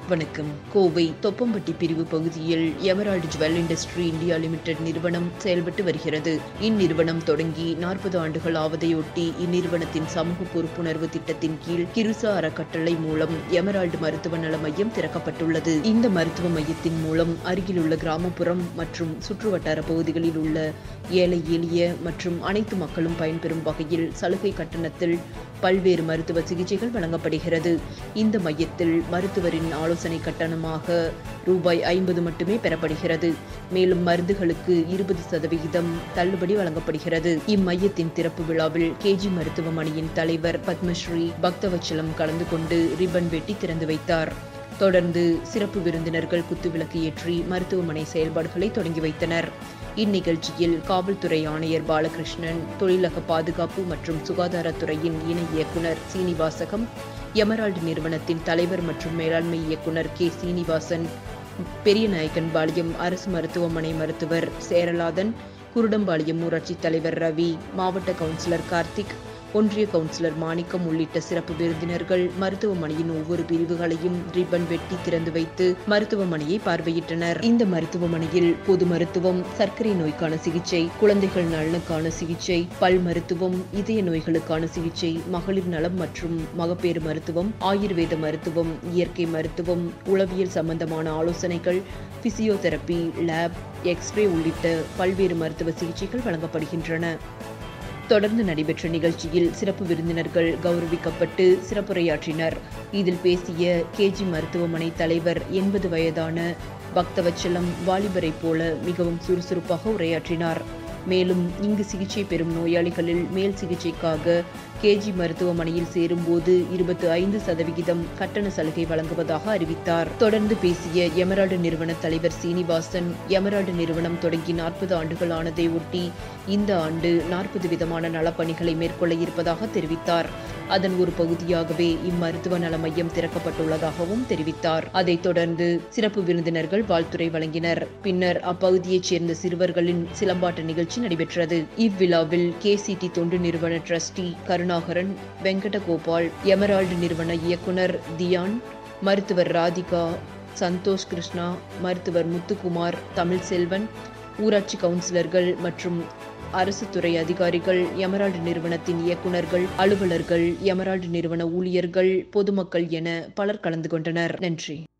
வணக்கம் கோவை தொப்பம்பட்டி பிரிவு பகுதியில் Emerald Jewel Industry India Limited நிறுவனம் செயல்பட்டு வருகிறது இந்நிறுவனம் தொடங்கி நாற்பது ஆண்டுகள் ஆவதையொட்டி இந்நிறுவனத்தின் சமூக பொறுப்புணர்வு திட்டத்தின் கீழ் கிருசா அறக்கட்டளை மூலம் எமரால்டு மருத்துவ நல மையம் திறக்கப்பட்டுள்ளது இந்த மருத்துவ மையத்தின் மூலம் அருகிலுள்ள கிராமப்புறம் மற்றும் சுற்றுவட்டார பகுதிகளில் உள்ள ஏழை எளிய மற்றும் அனைத்து மக்களும் பயன்பெறும் வகையில் சலுகை கட்டணத்தில் பல்வேறு மருத்துவ சிகிச்சைகள் வழங்கப்படுகிறது இந்த மையத்தில் மருத்துவரின் ஆலோசனை கட்டணமாக ரூபாய் ஐம்பது மட்டுமே பெறப்படுகிறது மேலும் மருந்துகளுக்கு இருபது சதவிகிதம் தள்ளுபடி வழங்கப்படுகிறது இம்மையத்தின் திறப்பு விழாவில் கேஜி மருத்துவமனையின் தலைவர் பத்மஸ்ரீ பக்தவச்சலம் கலந்து கொண்டு ரிப்பன் வெட்டி திறந்து வைத்தார் தொடர்ந்து சிறப்பு விருந்தினர்கள் குத்துவிளக்கு ஏற்றி மருத்துவமனை செயல்பாடுகளை தொடங்கி வைத்தனர் இந்நிகழ்ச்சியில் காவல்துறை ஆணையர் பாலகிருஷ்ணன் தொழிலக பாதுகாப்பு மற்றும் சுகாதாரத்துறையின் இணை இயக்குனர் சீனிவாசகம் எமரால்டு நிறுவனத்தின் தலைவர் மற்றும் மேலாண்மை இயக்குனர் கே சீனிவாசன் பெரியநாயக்கன் பாளையம் அரசு மருத்துவமனை மருத்துவர் சேரலாதன் குருடம்பாளையம் ஊராட்சி தலைவர் ரவி மாவட்ட கவுன்சிலர் கார்த்திக் ஒன்றிய கவுன்சிலர் மாணிக்கம் உள்ளிட்ட சிறப்பு விருந்தினர்கள் மருத்துவமனையின் ஒவ்வொரு பிரிவுகளையும் ரிப்பன் வெட்டி திறந்து வைத்து மருத்துவமனையை பார்வையிட்டனர் இந்த மருத்துவமனையில் பொது மருத்துவம் சர்க்கரை நோய்க்கான சிகிச்சை குழந்தைகள் நலனுக்கான சிகிச்சை பல் மருத்துவம் இதய நோய்களுக்கான சிகிச்சை மகளிர் நலம் மற்றும் மகப்பேறு மருத்துவம் ஆயுர்வேத மருத்துவம் இயற்கை மருத்துவம் உளவியல் சம்பந்தமான ஆலோசனைகள் பிசியோதெரப்பி லேப் எக்ஸ்ரே உள்ளிட்ட பல்வேறு மருத்துவ சிகிச்சைகள் வழங்கப்படுகின்றன தொடர்ந்து நடைபெற்ற நிகழ்ச்சியில் சிறப்பு விருந்தினர்கள் கௌரவிக்கப்பட்டு சிறப்புரையாற்றினர் இதில் பேசிய கேஜி மருத்துவமனை தலைவர் எண்பது வயதான பக்தவச்சலம் வாலிபரை போல மிகவும் சுறுசுறுப்பாக உரையாற்றினார் மேலும் இங்கு சிகிச்சை பெறும் நோயாளிகளில் மேல் சிகிச்சைக்காக கேஜி மருத்துவமனையில் சேரும்போது இருபத்தி ஐந்து சதவிகிதம் கட்டண சலுகை வழங்குவதாக அறிவித்தார் தொடர்ந்து பேசிய எமரால்டு நிறுவன தலைவர் சீனிவாசன் எமரால்டு நிறுவனம் தொடங்கி நாற்பது ஆண்டுகள் ஆனதை ஒட்டி இந்த ஆண்டு நாற்பது விதமான நலப்பணிகளை மேற்கொள்ள இருப்பதாக தெரிவித்தார் அதன் ஒரு பகுதியாகவே இம்மருத்துவ நல மையம் திறக்கப்பட்டுள்ளதாகவும் தெரிவித்தார் அதைத் தொடர்ந்து சிறப்பு விருந்தினர்கள் வாழ்த்துரை வழங்கினர் பின்னர் அப்பகுதியைச் சேர்ந்த சிறுவர்களின் சிலம்பாட்ட நிகழ்ச்சி நடைபெற்றது இவ்விழாவில் கேசிடி தொண்டு நிறுவன ட்ரஸ்டி கருணாகரன் வெங்கடகோபால் எமரால்டு நிறுவன இயக்குனர் தியான் மருத்துவர் ராதிகா சந்தோஷ் கிருஷ்ணா மருத்துவர் முத்துக்குமார் தமிழ்செல்வன் ஊராட்சி கவுன்சிலர்கள் மற்றும் அரசு துறை அதிகாரிகள் எமரால்டு நிறுவனத்தின் இயக்குநர்கள் அலுவலர்கள் எமரால்டு நிறுவன ஊழியர்கள் பொதுமக்கள் என பலர் கலந்து கொண்டனர் நன்றி